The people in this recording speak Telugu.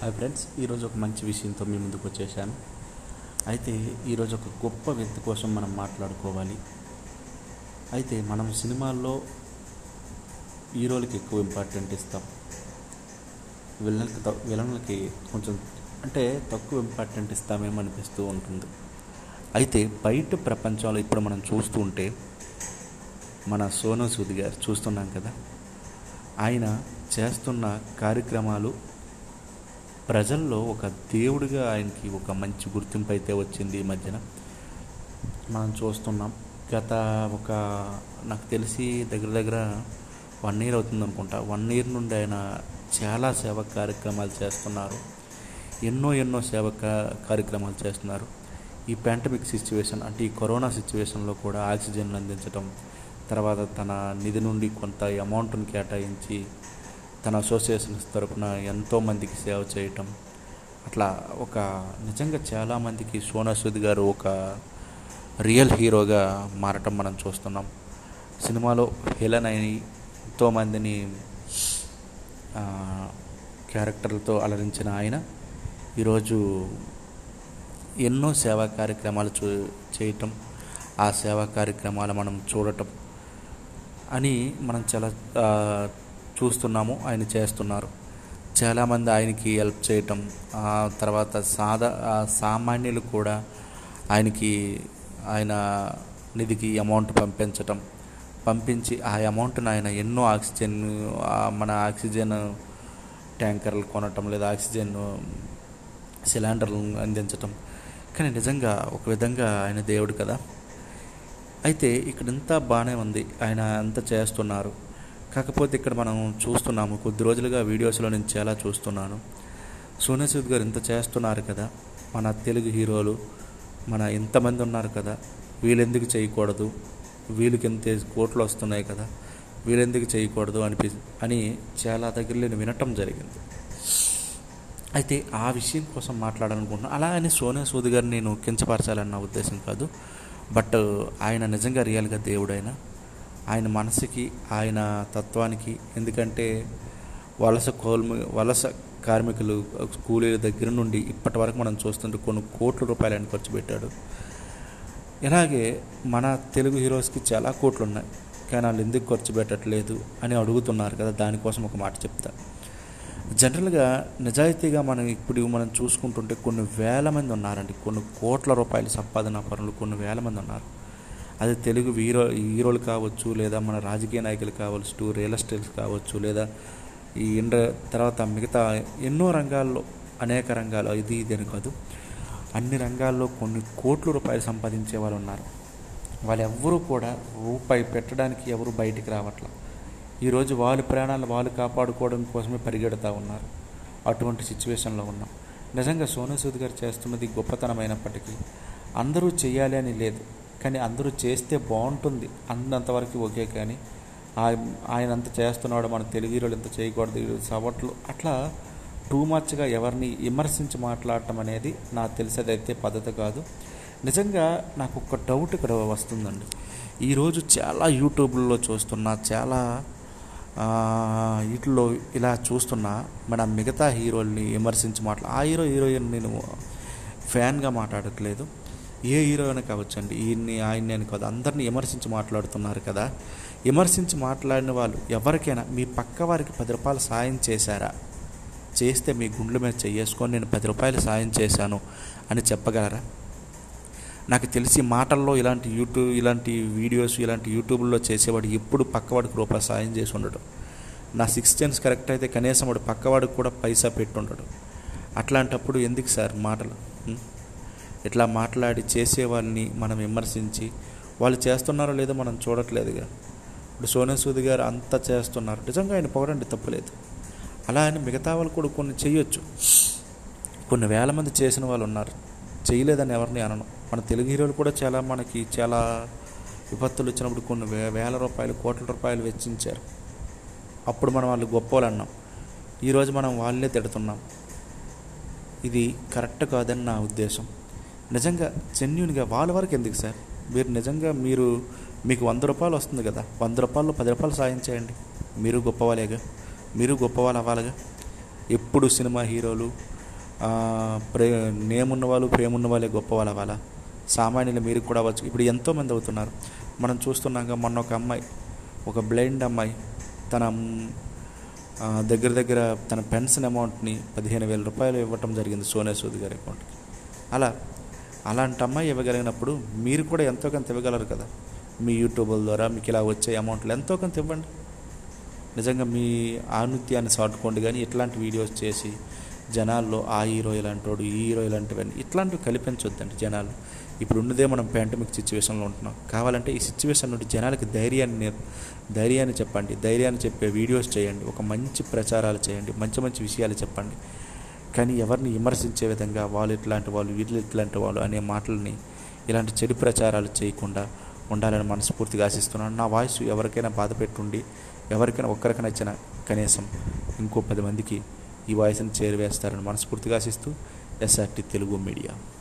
హాయ్ ఫ్రెండ్స్ ఈరోజు ఒక మంచి విషయంతో మీ ముందుకు వచ్చేసాను అయితే ఈరోజు ఒక గొప్ప వ్యక్తి కోసం మనం మాట్లాడుకోవాలి అయితే మనం సినిమాల్లో హీరోలకి ఎక్కువ ఇంపార్టెంట్ ఇస్తాం విలన్కి త- విలన్లకి కొంచెం అంటే తక్కువ ఇంపార్టెంట్ ఇస్తామేమో అనిపిస్తూ ఉంటుంది అయితే బయట ప్రపంచంలో ఇప్పుడు మనం చూస్తూ ఉంటే మన సోను సూద్ గారు చూస్తున్నాం కదా ఆయన చేస్తున్న కార్యక్రమాలు ప్రజల్లో ఒక దేవుడిగా ఆయనకి ఒక మంచి గుర్తింపు అయితే వచ్చింది ఈ మధ్యన మనం చూస్తున్నాం గత ఒక నాకు తెలిసి దగ్గర దగ్గర వన్ ఇయర్ అవుతుంది అనుకుంటా వన్ ఇయర్ నుండి ఆయన చాలా సేవా కార్యక్రమాలు చేస్తున్నారు ఎన్నో ఎన్నో సేవా కా- కార్యక్రమాలు చేస్తున్నారు ఈ పాండమిక్ సిచ్యువేషన్ అంటే ఈ కరోనా సిచ్యువేషన్లో కూడా ఆక్సిజన్ అందించడం తర్వాత తన నిధి నుండి కొంత అమౌంట్ని కేటాయించి తన అసోసియేషన్స్ తరపున ఎంతోమందికి సేవ చేయటం అట్లా ఒక నిజంగా చాలామందికి సోనా సూద్ గారు ఒక రియల్ హీరోగా మారటం మనం చూస్తున్నాం సినిమాలో హేళన అయి ఎంతోమందిని ఆ, క్యారెక్టర్లతో అలరించిన ఆయన ఈరోజు ఎన్నో సేవా కార్యక్రమాలు చూ చేయటం ఆ సేవా కార్యక్రమాలు మనం చూడటం అని మనం చాలా ఆ, చూస్తున్నాము ఆయన చేస్తున్నారు చాలామంది ఆయనకి హెల్ప్ చేయటం ఆ తర్వాత సాదా ఆ సామాన్యులు కూడా ఆయనకి ఆయన నిధికి అమౌంట్ పంపించటం పంపించి ఆ అమౌంట్ని ఆయన ఎన్నో ఆక్సిజన్ ఆ, మన ఆక్సిజన్ ట్యాంకర్లు కొనటం లేదా ఆక్సిజన్ సిలిండర్లు అందించటం కానీ నిజంగా ఒక విధంగా ఆయన దేవుడు కదా అయితే ఇక్కడ ఇంత బాగానే ఉంది ఆయన అంత చేస్తున్నారు కాకపోతే ఇక్కడ మనం చూస్తున్నాము కొద్ది రోజులుగా వీడియోస్లో నేను చాలా చూస్తున్నాను సోనియా సూద్ గారు ఇంత చేస్తున్నారు కదా మన తెలుగు హీరోలు మన ఇంతమంది ఉన్నారు కదా వీళ్ళెందుకు చేయకూడదు వీళ్ళకి ఎంత కోట్లు వస్తున్నాయి కదా వీళ్ళెందుకు చేయకూడదు అనిపి అని చాలా దగ్గర నేను వినటం జరిగింది అయితే ఆ విషయం కోసం మాట్లాడాలనుకుంటున్నాను అలా అని సోనియా సూద్ గారిని నేను కించపరచాలన్న ఉద్దేశం కాదు బట్ ఆయన నిజంగా రియల్గా దేవుడైన ఆయన మనసుకి ఆయన తత్వానికి ఎందుకంటే వలస కోల్మ వలస కార్మికులు కూలీల దగ్గర నుండి ఇప్పటి వరకు మనం చూస్తుంటే కొన్ని కోట్ల రూపాయలు ఆయన ఖర్చు పెట్టాడు ఇలాగే మన తెలుగు హీరోస్కి చాలా కోట్లు ఉన్నాయి కానీ వాళ్ళు ఎందుకు ఖర్చు పెట్టట్లేదు అని అడుగుతున్నారు కదా దానికోసం ఒక మాట చెప్తా జనరల్గా నిజాయితీగా మనం ఇప్పుడు మనం చూసుకుంటుంటే కొన్ని వేల మంది ఉన్నారండి కొన్ని కోట్ల రూపాయల సంపాదన పనులు కొన్ని వేల మంది ఉన్నారు అది తెలుగు హీరో హీరోలు కావచ్చు లేదా మన రాజకీయ నాయకులు కావచ్చు రియల్ ఎస్టేట్స్ కావచ్చు లేదా ఈ ఇండ తర్వాత మిగతా ఎన్నో రంగాల్లో అనేక రంగాలు ఇది ఇది అని కాదు అన్ని రంగాల్లో కొన్ని కోట్ల రూపాయలు సంపాదించే వాళ్ళు ఉన్నారు వాళ్ళు ఎవ్వరూ కూడా రూపాయి పెట్టడానికి ఎవరు బయటికి రావట్లా ఈరోజు వాళ్ళ ప్రాణాలు వాళ్ళు కాపాడుకోవడం కోసమే పరిగెడతా ఉన్నారు అటువంటి సిచ్యువేషన్లో ఉన్నాం నిజంగా సోను సూద్ గారు చేస్తున్నది గొప్పతనమైనప్పటికీ అందరూ చేయాలి అని లేదు కానీ అందరూ చేస్తే బాగుంటుంది అన్నంతవరకు ఓకే కానీ ఆ- ఆయన అంత చేస్తున్నాడు మన తెలుగు హీరోలు ఎంత చేయకూడదు ఈ సవట్లు అట్లా టూ మచ్గా ఎవరిని విమర్శించి మాట్లాడటం అనేది నాకు తెలిసేదైతే పద్ధతి కాదు నిజంగా నాకు ఒక డౌట్ ఇక్కడ వస్తుందండి ఈరోజు చాలా యూట్యూబ్లో చూస్తున్నా చాలా ఆ, వీటిలో ఇలా చూస్తున్నా మన మిగతా హీరోల్ని విమర్శించి మాట్లా ఆ హీరో హీరోయిన్ నేను ఫ్యాన్గా మాట్లాడట్లేదు ఏ హీరో అయినా కావచ్చండి ఈయన్ని ఆయన్ని అని కాదు అందరినీ విమర్శించి మాట్లాడుతున్నారు కదా విమర్శించి మాట్లాడిన వాళ్ళు ఎవరికైనా మీ పక్క వారికి పది రూపాయలు సాయం చేశారా చేస్తే మీ గుండెల మీద చెయ్యేసుకొని నేను పది రూపాయలు సాయం చేశాను అని చెప్పగలరా నాకు తెలిసి మాటల్లో ఇలాంటి యూట్యూబ్ ఇలాంటి వీడియోస్ ఇలాంటి యూట్యూబ్లో చేసేవాడు ఎప్పుడు పక్కవాడికి రూపాయి సాయం చేసి ఉండడు నా సిక్స్ సెన్స్ కరెక్ట్ అయితే కనీసం వాడు పక్కవాడికి కూడా పైసా పెట్టి ఉండడు అట్లాంటప్పుడు ఎందుకు సార్ మాటలు ఉం? ఇట్లా మాట్లాడి చేసే వాళ్ళని మనం విమర్శించి వాళ్ళు చేస్తున్నారో లేదో మనం చూడట్లేదుగా ఇప్పుడు సోనియా సూద్ గారు అంతా చేస్తున్నారు నిజంగా ఆయన పొగడండి తప్పులేదు అలా అని మిగతా వాళ్ళు కూడా కొన్ని చేయొచ్చు కొన్ని వేల మంది చేసిన వాళ్ళు ఉన్నారు చేయలేదని ఎవరిని అనను మన తెలుగు హీరోలు కూడా చాలా మనకి చాలా విపత్తులు వచ్చినప్పుడు కొన్ని వే వేల రూపాయలు కోట్ల రూపాయలు వెచ్చించారు అప్పుడు మనం వాళ్ళు గొప్ప వాళ్ళు అన్నాం ఈరోజు మనం వాళ్ళే తిడుతున్నాం ఇది కరెక్ట్ కాదని నా ఉద్దేశం నిజంగా జెన్యున్గా వాళ్ళ వరకు ఎందుకు సార్ మీరు నిజంగా మీరు మీకు వంద రూపాయలు వస్తుంది కదా వంద రూపాయలు పది రూపాయలు సాయం చేయండి మీరు గొప్పవాళ్ళేగా మీరు గొప్పవాళ్ళు అవ్వాలిగా ఎప్పుడు సినిమా హీరోలు ఆ, ప్రే నేమ్ ఉన్న వాళ్ళు ప్రేమ ఉన్న వాళ్ళే గొప్ప వాళ్ళ వాళ్ళ సామాన్యులు మీరు కూడా అవ్వచ్చు ఇప్పుడు ఎంతోమంది అవుతున్నారు మనం చూస్తున్నాక మొన్న ఒక అమ్మాయి ఒక బ్లైండ్ అమ్మాయి తన మ్, ఆ, దగ్గర దగ్గర తన పెన్షన్ అమౌంట్ని పదిహేను వేల రూపాయలు ఇవ్వటం జరిగింది సోనియా సూద్ గారి అకౌంట్కి అలా అలాంటి అమ్మాయి ఇవ్వగలిగినప్పుడు మీరు కూడా ఎంతో కొంత ఇవ్వగలరు కదా మీ యూట్యూబ్ల ద్వారా మీకు ఇలా వచ్చే అమౌంట్లు ఎంతో కొంత ఇవ్వండి నిజంగా మీ ఆనుత్యాన్ని సాటుకోండి కానీ ఇట్లాంటి వీడియోస్ చేసి జనాల్లో ఆ హీరో ఇలాంటోడు ఈ హీరో ఇలాంటివన్నీ ఇట్లాంటివి కల్పించొద్దండి జనాలు ఇప్పుడు ఉన్నదే మనం పాండమిక్ సిచ్యువేషన్లో ఉంటున్నాం కావాలంటే ఈ సిచ్యువేషన్ నుండి జనాలకి ధైర్యాన్ని నేర్ ధైర్యాన్ని చెప్పండి ధైర్యాన్ని చెప్పే వీడియోస్ చేయండి ఒక మంచి ప్రచారాలు చేయండి మంచి మంచి విషయాలు చెప్పండి కానీ ఎవరిని విమర్శించే విధంగా వాళ్ళు ఇట్లాంటి వాళ్ళు వీళ్ళు ఇట్లాంటి వాళ్ళు అనే మాటలని ఇలాంటి చెడు ప్రచారాలు చేయకుండా ఉండాలని మనస్ఫూర్తిగా ఆశిస్తున్నాను నా వాయిస్ ఎవరికైనా బాధ పెట్టుండి ఎవరికైనా ఒక్కరికైనా ఇచ్చిన కనీసం ఇంకో పది మందికి ఈ వాయిస్ని చేరువేస్తారని మనస్ఫూర్తిగా ఆశిస్తూ ఎస్ఆర్టీ తెలుగు మీడియా